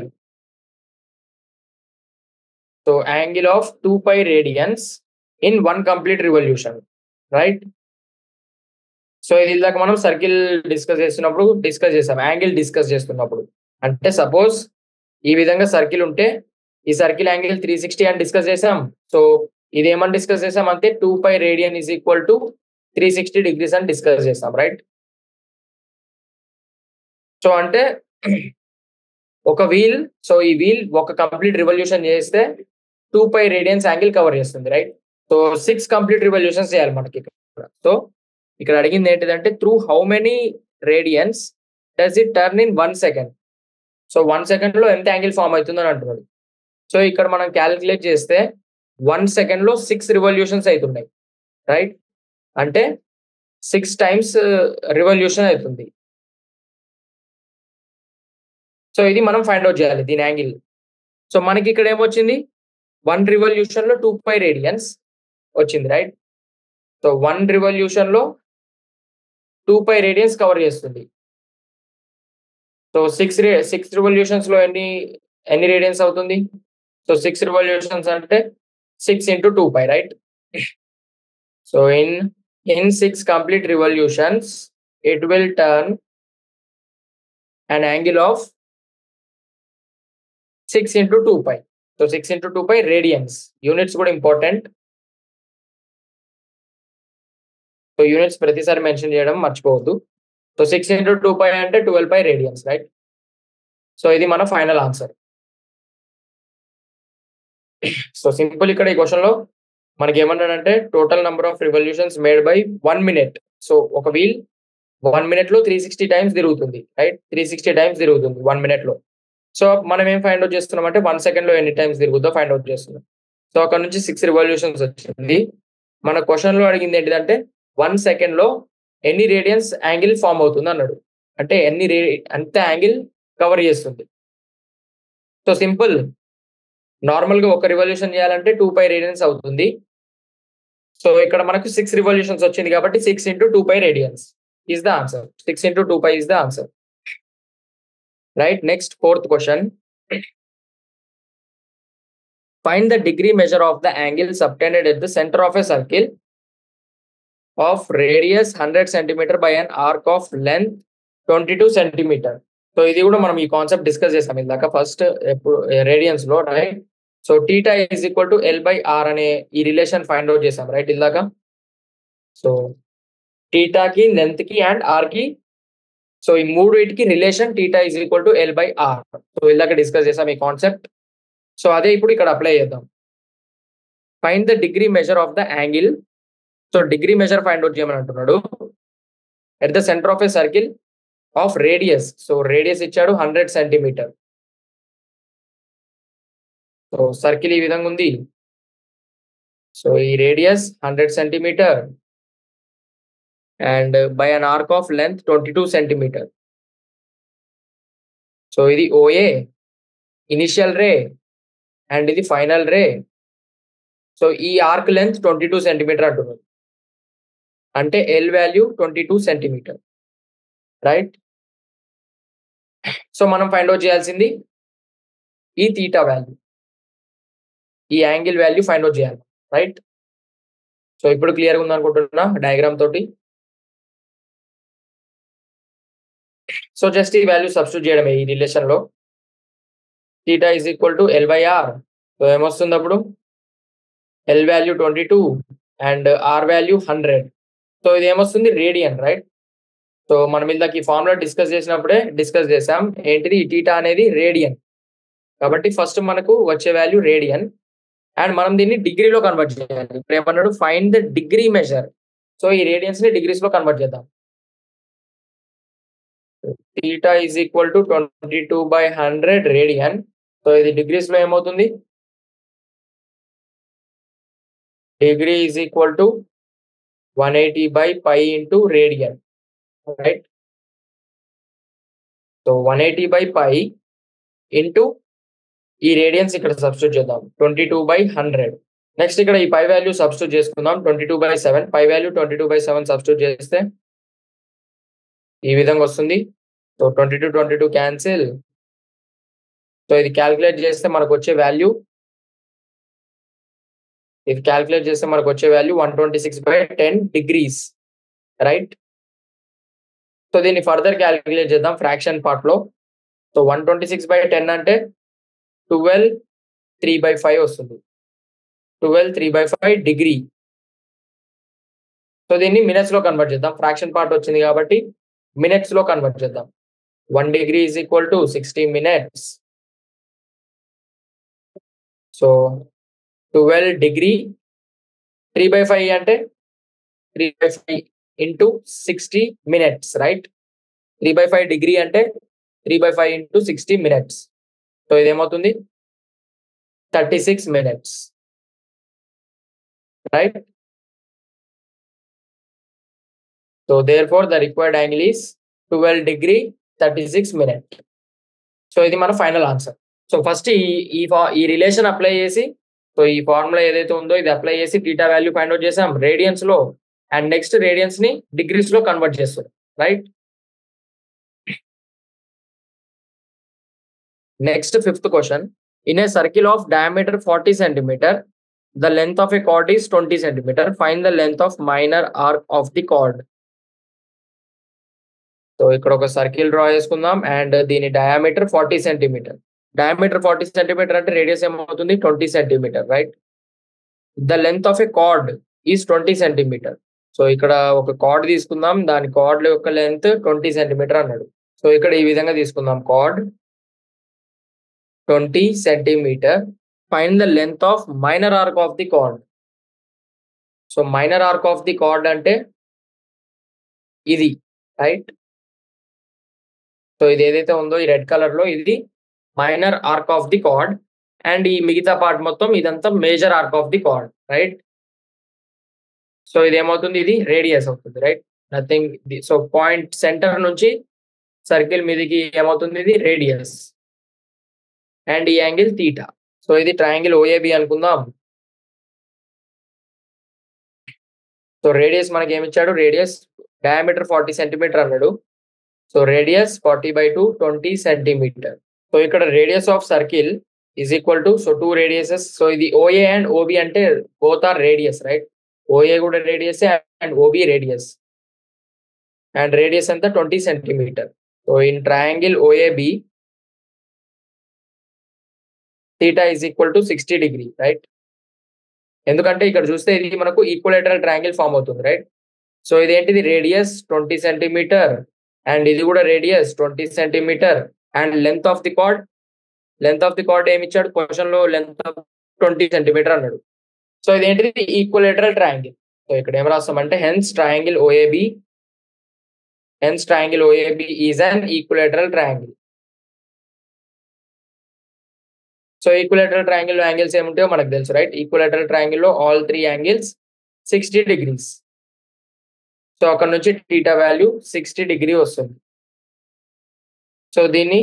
so angle of two pi radians in one complete revolution right so ఇది ఇందాక మనం సర్కిల్ డిస్కస్ చేస్తున్నప్పుడు డిస్కస్ చేసాం యాంగిల్ డిస్కస్ చేస్తున్నప్పుడు అంటే సపోజ్ ఈ విధంగా సర్కిల్ ఉంటే ఈ సర్కిల్ యాంగిల్ త్రీ సిక్స్టీ అని డిస్కస్ చేసాం సో ఇది ఏమని డిస్కస్ చేసాం అంతే two pi radian is equal to three sixty degrees అని డిస్కస్ చేస్తాం రైట్ సో అంటే ఒక వీల్ సో ఈ వీల్ ఒక కంప్లీట్ రివల్యూషన్ చేస్తే two pi radians angle cover చేస్తుంది right so six complete revolutions చేయాలి మనకి ఇక్కడ సో ఇక్కడ అడిగింది ఏంటిదంటే through how many radians does it turn in one second so one second లో ఎంత యాంగిల్ ఫామ్ అవుతుందని అంటున్నాడు సో ఇక్కడ మనం క్యాలిక్యులేట్ చేస్తే వన్ సెకండ్ లో సిక్స్ రివల్యూషన్స్ అవుతున్నాయి రైట్ అంటే సిక్స్ టైమ్స్ రివల్యూషన్ అవుతుంది సో ఇది మనం ఫైండ్ అవుట్ చేయాలి దీని యాంగిల్ సో మనకి ఇక్కడ ఏమొచ్చింది వన్ రివల్యూషన్ లో టూ పై రేడియన్స్ వచ్చింది రైట్ సో వన్ రివల్యూషన్ లో టూ పై రేడియన్స్ కవర్ చేస్తుంది సో సిక్స్ రే సిక్స్ రివల్యూషన్స్ లో ఎన్ని ఎన్ని రేడియన్స్ అవుతుంది సో సిక్స్ రివల్యూషన్స్ అంటే six into two pi right so in in six complete revolutions it will turn an angle of 6 into 2 pi. So 6 into 2 pi radians. Units కూడా important so units ప్రతిసారి mention చేయడం మర్చిపోవద్దు so six into two pi అంటే twelve pi radians right so ఇది మన final answer so simple ఇక్కడ ఈ question లో మనకి ఏమన్నాడంటే total number of revolutions made by one minute so ఒక వీల్ వన్ మినిట్ లో త్రీ సిక్స్టీ టైమ్స్ తిరుగుతుంది రైట్ త్రీ సిక్స్టీ టైమ్స్ తిరుగుతుంది వన్ మినిట్ లో సో మనం ఏం ఫైండ్ అవుట్ చేస్తున్నాం అంటే వన్ సెకండ్ లో ఎన్ని టైమ్స్ తిరుగుతుందో ఫైండ్ అవుట్ చేస్తున్నాం సో అక్కడ నుంచి సిక్స్ రివల్యూషన్స్ వచ్చింది మన క్వశ్చన్ లో అడిగింది ఏంటిదంటే వన్ సెకండ్ లో ఎన్ని రేడియన్స్ యాంగిల్ ఫామ్ అవుతుంది అన్నాడు అంటే ఎన్ని రే అంత యాంగిల్ కవర్ చేస్తుంది సో సింపుల్ నార్మల్ గా ఒక రివల్యూషన్ చేయాలంటే టూ పై రేడియన్స్ అవుతుంది సో ఇక్కడ మనకు సిక్స్ రివల్యూషన్స్ వచ్చింది కాబట్టి six into two pi radians is the answer. 6 into 2 pi is the answer. Right. Next, fourth question. Find the degree measure of the angle subtended at the center of a circle of radius 100 centimeter by an arc of length 22 centimeter. So ఇది కూడా మనం ఈ concept discuss చేసాం ఇందాక first ఎప్పుడు radians లో right so theta is equal to L by R అనే ఈ రిలేషన్ ఫైండ్ అవుట్ చేసాం రైట్ ఇందాక సో టీటాకి లెంత్ కి అండ్ ఆర్ కి సో ఈ మూడు వీటికి relation theta is equal to L by R so ఇలాగ డిస్కస్ చేసాం ఈ కాన్సెప్ట్ సో అదే ఇప్పుడు ఇక్కడ అప్లై చేద్దాం find the degree measure of the angle so degree measure find out చేయమని అంటున్నాడు at the centre of a circle of radius so radius ఇచ్చాడు హండ్రెడ్ సెంటీమీటర్ సో సర్కిల్ ఈ విధంగా ఉంది సో ఈ radius hundred centimetre and by an arc of length twenty two centimetre so ఇది OA initial ray and ఇది final ray so ఈ arc length twenty two centimetre అంటున్నారు అంటే L value twenty two centimetre right so మనం find out చేయాల్సింది ఈ theta value ఈ angle value find out చేయాలి రైట్ సో ఇప్పుడు క్లియర్గా ఉంది అనుకుంటున్నా డయాగ్రామ్ తోటి సో జస్ట్ ఈ వాల్యూ సబ్స్టిట్యూట్ చేయడమే ఈ రిలేషన్ లో theta is equal to L by R so ఏమొస్తుంది అప్పుడు L value twenty two and R value hundred so ఇది ఏమొస్తుంది రేడియన్ రైట్ సో మనం ఇందాక ఈ ఫార్ములా డిస్కస్ చేసినప్పుడే డిస్కస్ చేసాం ఏంటిది ఈ టీటా అనేది రేడియన్ కాబట్టి ఫస్ట్ మనకు వచ్చే వాల్యూ రేడియన్ అండ్ మనం దీన్ని డిగ్రీలో కన్వర్ట్ చేయాలి ఇప్పుడు ఏమన్నాడు find the degree measure so ఈ రేడియన్స్ ని డిగ్రీస్ లో కన్వర్ట్ చేద్దాం theta is equal to twenty two by hundred radian so ఇది డిగ్రీస్ లో ఏమవుతుంది degree is equal to one eighty by pi into radian right so one eighty by pi into ఈ radians ఇక్కడ substitute చేద్దాం twenty two by hundred next ఇక్కడ ఈ pi value substitute చేసుకుందాం twenty two by seven pi value twenty two by seven substitute చేస్తే ఈ విధంగా వస్తుంది so twenty two twenty two cancel so ఇది క్యాల్కులేట్ చేస్తే మనకు వచ్చే వాల్యూ ఇది క్యాల్కులేట్ చేస్తే మనకు వచ్చే వాల్యూ one twenty six by ten degrees right so దీన్ని ఫర్దర్ క్యాల్కులేట్ చేద్దాం ఫ్రాక్షన్ పార్ట్ లో so one twenty six by ten అంటే ట్వెల్వ్ త్రీ బై ఫైవ్ వస్తుంది twelve three by five degree so దీన్ని మినిట్స్ లో కన్వర్ట్ చేద్దాం ఫ్రాక్షన్ పార్ట్ వచ్చింది కాబట్టి మినిట్స్ లో కన్వర్ట్ చేద్దాం one degree is equal to sixty minutes so twelve degree three by five అంటే three by five into sixty minutes right three by five degree అంటే three by five into sixty minutes so ఇదేమవుతుంది thirty six minutes right so therefore the required angle is twelve degree thirty six minute so ఇది మన final answer so first ఈ ఈ ఫా- ఈ relation apply చేసి so ఈ formula ఏదైతే ఉందో ఇది అప్లై చేసి టీటా వాల్యూ ఫైండ్ అవుట్ చేసాం రేడియన్స్ లో అండ్ నెక్స్ట్ రేడియన్స్ ని డిగ్రీస్ లో కన్వర్ట్ చేస్తాం right next fifth question in a circle of diameter forty centimetre the length of a chord is twenty centimetre find the length of minor arc of the chord so ఇక్కడ ఒక circle draw చేసుకుందాం and దీని diameter forty centimetre diameter forty centimetre అంటే radius ఏమవుతుంది twenty centimetre right the length of a chord is twenty centimetre so ఇక్కడ ఒక chord తీసుకుందాం దాని కార్డ్ యొక్క లెంత్ ట్వంటీ సెంటీమీటర్ అన్నాడు సో ఇక్కడ ఈ విధంగా తీసుకుందాం chord twenty centimetre find the length of minor arc of the chord so minor arc of the chord అంటే ఇది రైట్ సో ఇది ఏదైతే ఉందో ఈ రెడ్ కలర్ లో ఇది minor arc of the chord and ఈ మిగతా పార్ట్ మొత్తం ఇదంతా major arc of the chord right so ఇది ఏమవుతుంది ఇది రేడియస్ అవుతుంది right nothing so point centre నుంచి సర్కిల్ మీదకి ఏమవుతుంది ఇది రేడియస్ అండ్ ఈ యాంగిల్ తీటా సో ఇది ట్రయాంగిల్ ఓఏబి అనుకుందాం సో రేడియస్ మనకి ఏమి ఇచ్చాడు రేడియస్ డయామీటర్ ఫార్టీ సెంటీమీటర్ అన్నాడు so radius forty by two twenty centimetre so ఇక్కడ radius of circle is equal to so two radiuses so ఇది OA and OB అంటే both are radius right OA కూడా radius and OB radius and radius అంతా twenty centimetre so in triangle OAB theta is equal to sixty degree right ఎందుకంటే ఇక్కడ చూస్తే ఇది మనకు equilateral triangle form అవుతుంది రైట్ సో ఇదేంటిది రేడియస్ ట్వంటీ సెంటీమీటర్ అండ్ ఇది కూడా radius twenty centimetre and length of the chord length of the chord ఏమి ఇచ్చాడు క్వశ్చన్ లో లెంత్ ఆఫ్ ట్వంటీ సెంటీమీటర్ అన్నాడు సో ఇదేంటిది ఈక్వలేటరల్ ట్రయాంగిల్ సో ఇక్కడ ఏం రాస్తామంటే hence triangle OAB hence triangle OAB is an equilateral triangle so equilateral triangle angles ఏముంటాయో మనకు తెలుసు రైట్ ఈక్వలేటరల్ ట్రయాంగిల్ లో all three angles sixty degrees so అక్కడ నుంచి టీటా వాల్యూ సిక్స్టీ డిగ్రీ వస్తుంది సో దీన్ని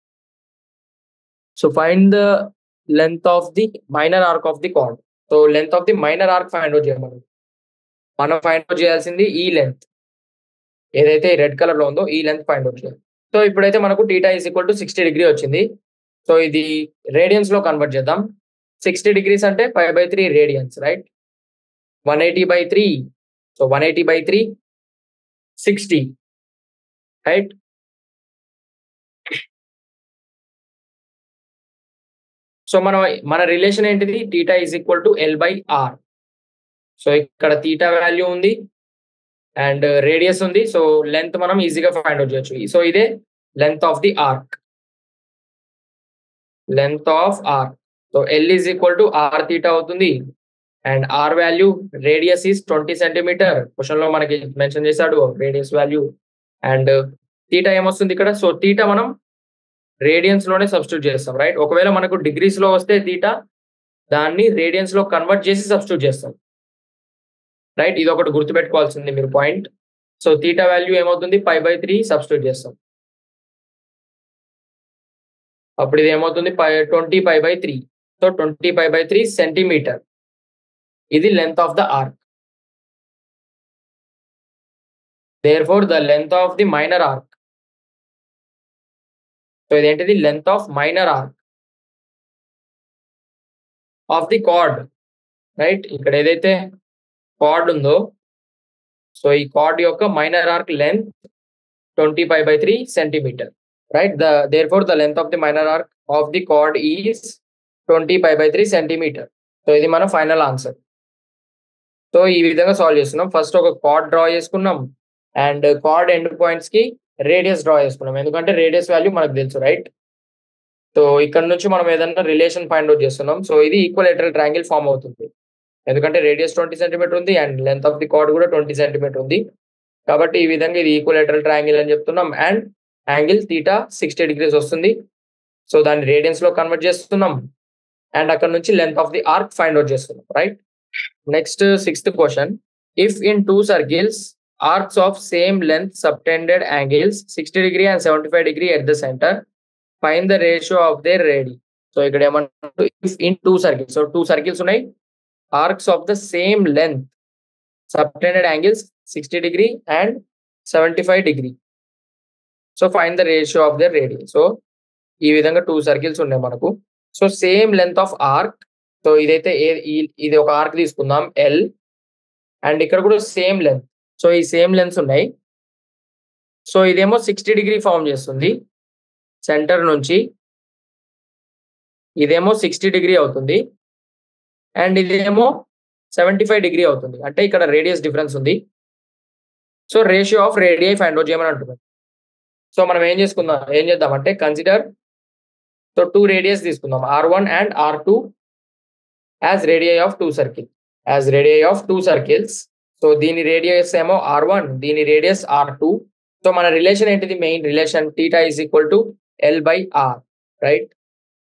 so find the length of the minor arc of the chord so length of the minor arc find out చేయమని మనం find out చేయాల్సింది ఈ length ఏదైతే red colour లో ఉందో ఈ లెంత్ ఫైండ్ అవుట్ చేయాలి సో ఇప్పుడైతే మనకు theta is equal to sixty degree వచ్చింది సో ఇది రేడియన్స్ లో కన్వర్ట్ చేద్దాం సిక్స్టీ డిగ్రీస్ అంటే five by three radians right one eighty by three so one eighty by three sixty right so మనం మన రిలేషన్ ఏంటిది theta is equal to L by R so ఇక్కడ theta value ఉంది and radius ఉంది so length మనం ఈజీగా find out చేయొచ్చు so ఇదే length of the arc length of arc so L is equal to R theta అవుతుంది and R value radius is twenty centimetre question లో మనకి mention చేశాడు రేడియస్ వాల్యూ అండ్ తీటా ఏమొస్తుంది ఇక్కడ సో తీటా మనం radians లోనే substitute చేస్తాం right ఒకవేళ మనకు డిగ్రీస్ లో వస్తే తీటా దాన్ని రేడియన్స్ లో కన్వర్ట్ చేసి సబ్స్టిట్యూట్ చేస్తాం రైట్ ఇది ఒకటి గుర్తుపెట్టుకోవాల్సింది మీరు పాయింట్ సో తీటా వాల్యూ ఏమవుతుంది ఫైవ్ బై త్రీ సబ్స్టిట్యూట్ చేస్తాం అప్పుడు ఇది ఏమవుతుంది twenty five by three so twenty five by three centimetre ఇది length of the arc therefore the length of the minor arc so ఇదేంటిది length of minor arc of the chord right ఇక్కడ ఏదైతే chord ఉందో so ఈ chord యొక్క minor arc length twenty five by three centimetre right the therefore the length of the minor arc of the chord is twenty five by three centimetre so ఇది మన final answer so ఈ విధంగా solve చేస్తున్నాం first ఒక chord draw చేసుకున్నాం and chord end points కి radius draw చేసుకున్నాం ఎందుకంటే రేడియస్ వాల్యూ మనకు తెలుసు రైట్ సో ఇక్కడ నుంచి మనం ఏదైనా రిలేషన్ ఫైండ్ అవుట్ చేస్తున్నాం సో ఇది ఈక్వలేటరల్ ట్రాంగిల్ ఫామ్ అవుతుంది ఎందుకంటే రేడియస్ ట్వంటీ సెంటీమీటర్ ఉంది and length of the chord కూడా ట్వంటీ సెంటీమీటర్ ఉంది కాబట్టి ఈ విధంగా ఇది ఈక్వలేటరల్ ట్రాంగిల్ అని చెప్తున్నాం and angle theta sixty degrees వస్తుంది సో దాన్ని రేడియన్స్ లో కన్వర్ట్ చేస్తున్నాం అండ్ అక్కడ నుంచి length of the arc find out చేస్తున్నాం right next sixth question if in two circles arcs of same length subtended angles sixty degree and seventy five degree at the centre find the ratio of their radii so ఇక్కడ ఏమంటారు if in two circles so two circles ఉన్నాయి arcs of the same length subtended angles sixty degree and seventy five degree so find the ratio of their radius so ఈ విధంగా two circles ఉన్నాయి మనకు so same length of arc so ఇదైతే ఇది ఒక arc తీసుకుందాం L and ఇక్కడ కూడా సేమ్ లెంత్ సో ఈ సేమ్ లెన్స్ ఉన్నాయి సో ఇదేమో సిక్స్టీ డిగ్రీ ఫామ్ చేస్తుంది సెంటర్ నుంచి ఇదేమో సిక్స్టీ డిగ్రీ అవుతుంది అండ్ ఇదేమో సెవెంటీ ఫైవ్ డిగ్రీ అవుతుంది అంటే ఇక్కడ రేడియస్ డిఫరెన్స్ ఉంది so ratio of radii find out చేయమని అంటున్నాం సో మనం ఏం చేసుకుందాం ఏం చేద్దాం అంటే కన్సిడర్ సో టూ రేడియస్ తీసుకుందాం R one and R two as radii of two circle as radii of two circles so దీని రేడియస్ ఏమో ఆర్ వన్ దీని రేడియస్ ఆర్ టూ సో మన రిలేషన్ ఏంటిది main relation theta is equal to L by R right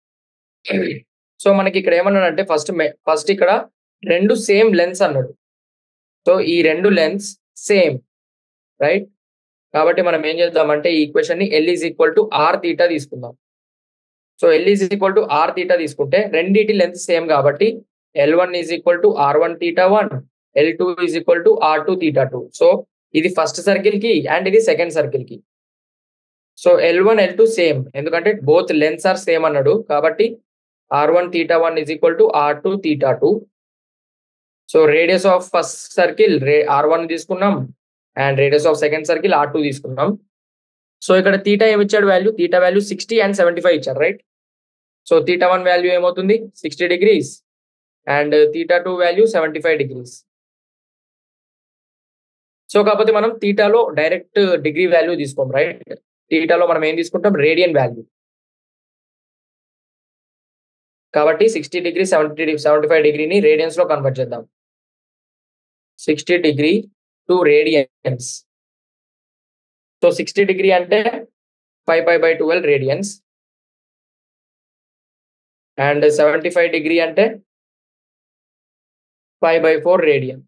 so మనకి ఇక్కడ ఏమన్నాడంటే first first ఇక్కడ రెండు సేమ్ లెన్స్ అన్నాడు సో ఈ రెండు లెన్స్ సేమ్ రైట్ కాబట్టి మనం ఏం చేద్దామంటే ఈ ఈక్వేషన్ ని L is equal to R theta తీసుకుందాం so L is equal to R theta తీసుకుంటే రెండింటి లెంత్ సేమ్ కాబట్టి L one is equal to R one theta one L two is equal to R two theta two so ఇది first circle కి and ఇది second circle కి so L one L two same ఎందుకంటే both lengths are same అన్నాడు కాబట్టి R one theta one is equal to R two theta two so radius of first circle రే R one తీసుకున్నాం and radius of second circle R two తీసుకున్నాం సో ఇక్కడ theta ఏమి ఇచ్చాడు value theta value sixty and seventy five ఇచ్చారు right so theta one value ఏమవుతుంది sixty degrees and theta two value seventy five degrees so కాకపోతే మనం తీటాలో డైరెక్ట్ డిగ్రీ వాల్యూ తీసుకోం రైట్ తీటాలో మనం ఏం తీసుకుంటాం రేడియన్ వాల్యూ కాబట్టి sixty degree seventy seventy five డిగ్రీని రేడియన్స్ లో కన్వర్ట్ చేద్దాం sixty degree to radians so sixty degree అంటే five five by twelve radians and seventy five degree అంటే five by four radian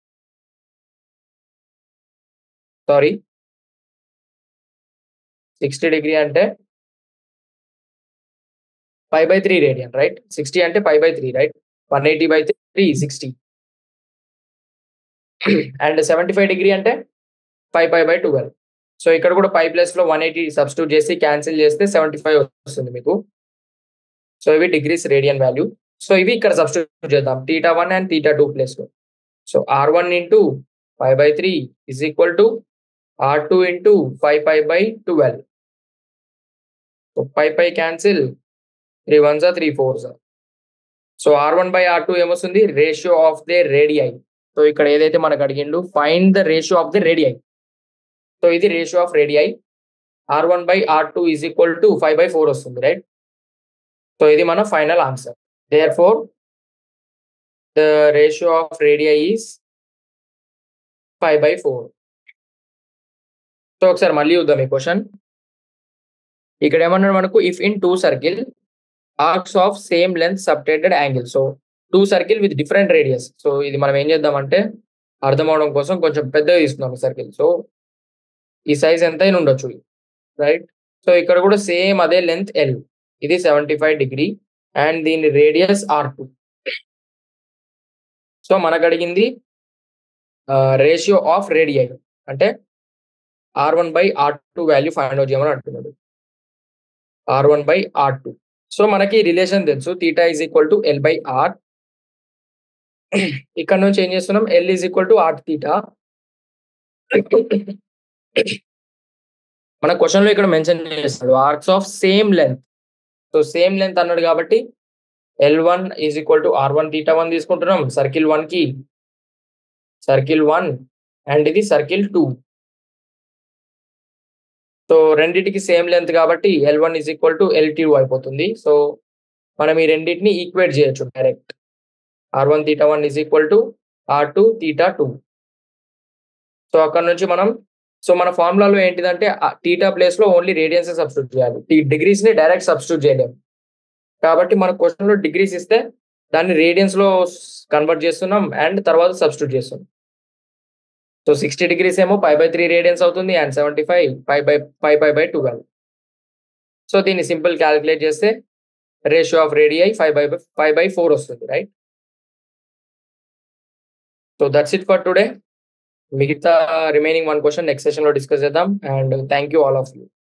sorry sixty degree అంటే five by three radian right sixty అంటే five by three right one eighty by three sixty and seventy five degree అంటే five five by twelve so ఇక్కడ కూడా five plus లో one eighty substitute చేసి cancel చేస్తే seventy five వస్తుంది మీకు so ఇవి డిగ్రీస్ రేడియన్ వాల్యూ సో ఇవి ఇక్కడ సబ్స్టిట్యూట్ చేద్దాం theta one and theta two plus లో so R one into five by three is equal to R two into five five by twelve so five five cancel three one జా three four జా so R one by R two ఏమొస్తుంది ratio of the radii so ఇక్కడ ఏదైతే మనకు అడిగిండు find the ratio of the radii so ఇది ratio of radii R one by R two is equal to five by four వస్తుంది right so ఇది మన final answer therefore the ratio of radii is five by four so ఒకసారి మళ్ళీ చూద్దాం ఈ question ఇక్కడ ఏమన్నాడు మనకు if in two circle arcs of same length subtended angle so two circle with different radius so ఇది మనం ఏం చేద్దామంటే అర్థం అవడం కోసం కొంచెం పెద్దగా తీసుకున్నాం సర్కిల్ సో ఈ సైజ్ ఎంత అయినా ఉండొచ్చు రైట్ సో ఇక్కడ కూడా సేమ్ అదే లెంత్ ఎల్ ఇది సెవెంటీ ఫైవ్ డిగ్రీ అండ్ దీని రేడియస్ ఆర్ టూ సో మనకు అడిగింది రేషియో ఆఫ్ రేడియై అంటే R one by R two value find out చేయమని అంటున్నాడు R one by R two so మనకి రిలేషన్ తెలుసు theta is equal to L by R ఇక్కడ నుంచి ఏం చేస్తున్నాం L is equal to R theta మన క్వశ్చన్ లో ఇక్కడ మెన్షన్ చేస్తాడు arcs of same length so same length అన్నాడు కాబట్టి L one is equal to R one theta one తీసుకుంటున్నాం సర్కిల్ వన్ కి సర్కిల్ వన్ అండ్ ఇది సర్కిల్ టూ సో రెండింటికి సేమ్ లెంత్ కాబట్టి L one is equal to L two అయిపోతుంది so మనం ఈ రెండింటిని ఈక్వేట్ చేయొచ్చు direct R one theta one is equal to R two theta two so అక్కడ నుంచి మనం సో మన ఫార్ములాలో ఏంటిదంటే టీటా ప్లేస్ లో ఓన్లీ రేడియన్స్ సబ్స్టిట్యూట్ చేయాలి డిగ్రీస్ ని డైరెక్ట్ సబ్స్టిట్యూట్ చేయలేము కాబట్టి మన క్వశ్చన్ లో డిగ్రీస్ ఇస్తే దాన్ని రేడియన్స్ లో కన్వర్ట్ చేస్తున్నాం అండ్ తర్వాత సబ్స్టిట్యూట్ చేస్తున్నాం సో సిక్స్టీ డిగ్రీస్ ఏమో ఫైవ్ బై త్రీ రేడియన్స్ అవుతుంది and seventy five five by five five by twelve so దీన్ని సింపుల్ క్యాలిక్యులేట్ చేస్తే ratio of radii five by five by four వస్తుంది right so that's it for today మిగతా remaining one question next session లో discuss చేద్దాం and thank you all of you